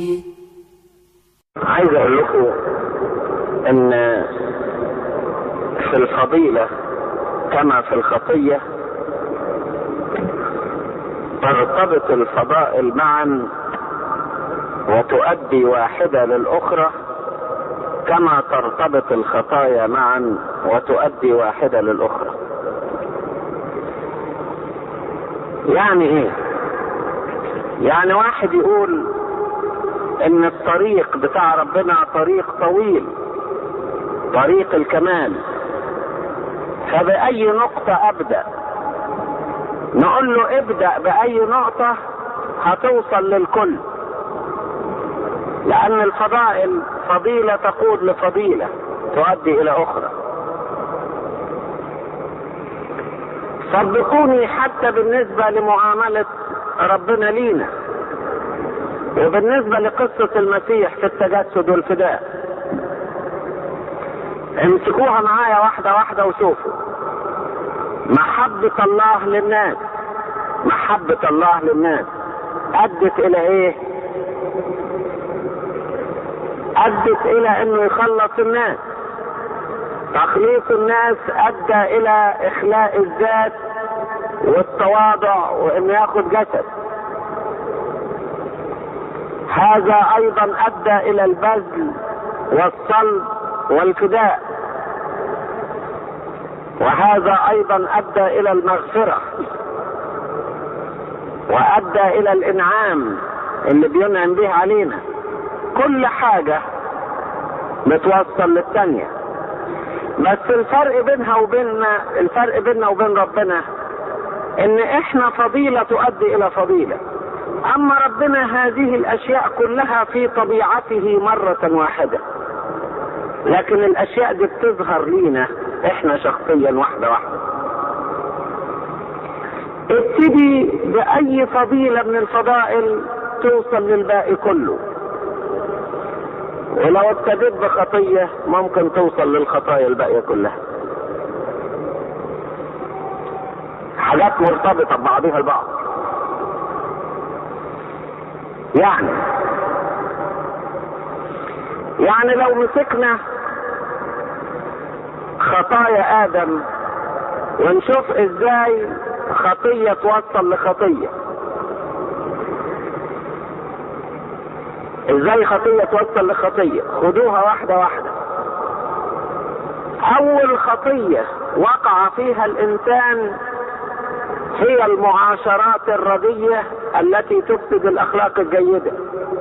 عايز اقول لكم ان في الفضيلة كما في الخطية ترتبط الفضائل معا وتؤدي واحدة للأخرى كما ترتبط الخطايا معا وتؤدي واحدة للأخرى يعني ايه يعني واحد يقول ان الطريق بتاع ربنا طريق طويل طريق الكمال فبأي نقطة أبدأ نقول له ابدأ بأي نقطة هتوصل للكل لأن الفضائل فضيلة تقود لفضيلة تؤدي إلى أخرى صدقوني حتى بالنسبة لمعاملة ربنا لينا وبالنسبة لقصة المسيح في التجسد والفداء امسكوها معايا واحدة واحدة وشوفوا محبة الله للناس محبة الله للناس أدت إلى إيه؟ أدت إلى إنه يخلص الناس تخليص الناس أدى إلى إخلاء الذات والتواضع وإنه ياخد جسد هذا أيضا أدى إلى البذل والصلب والفداء وهذا ايضا ادى الى المغفرة وادى الى الانعام اللي بينعم به علينا كل حاجة بتوصل للتانية بس الفرق بينها وبيننا الفرق بيننا وبين ربنا ان احنا فضيلة تؤدي الى فضيلة اما ربنا هذه الاشياء كلها في طبيعته مرة واحدة لكن الاشياء دي بتظهر لينا احنا شخصيا واحده واحده ابتدي باي فضيله من الفضائل توصل للباقي كله ولو ابتديت بخطيه ممكن توصل للخطايا الباقيه كلها حاجات مرتبطه ببعضها البعض يعني يعني لو مسكنا خطايا ادم ونشوف ازاي خطية توصل لخطية ازاي خطية توصل لخطية خدوها واحدة واحدة اول خطية وقع فيها الانسان هي المعاشرات الردية التي تفسد الاخلاق الجيدة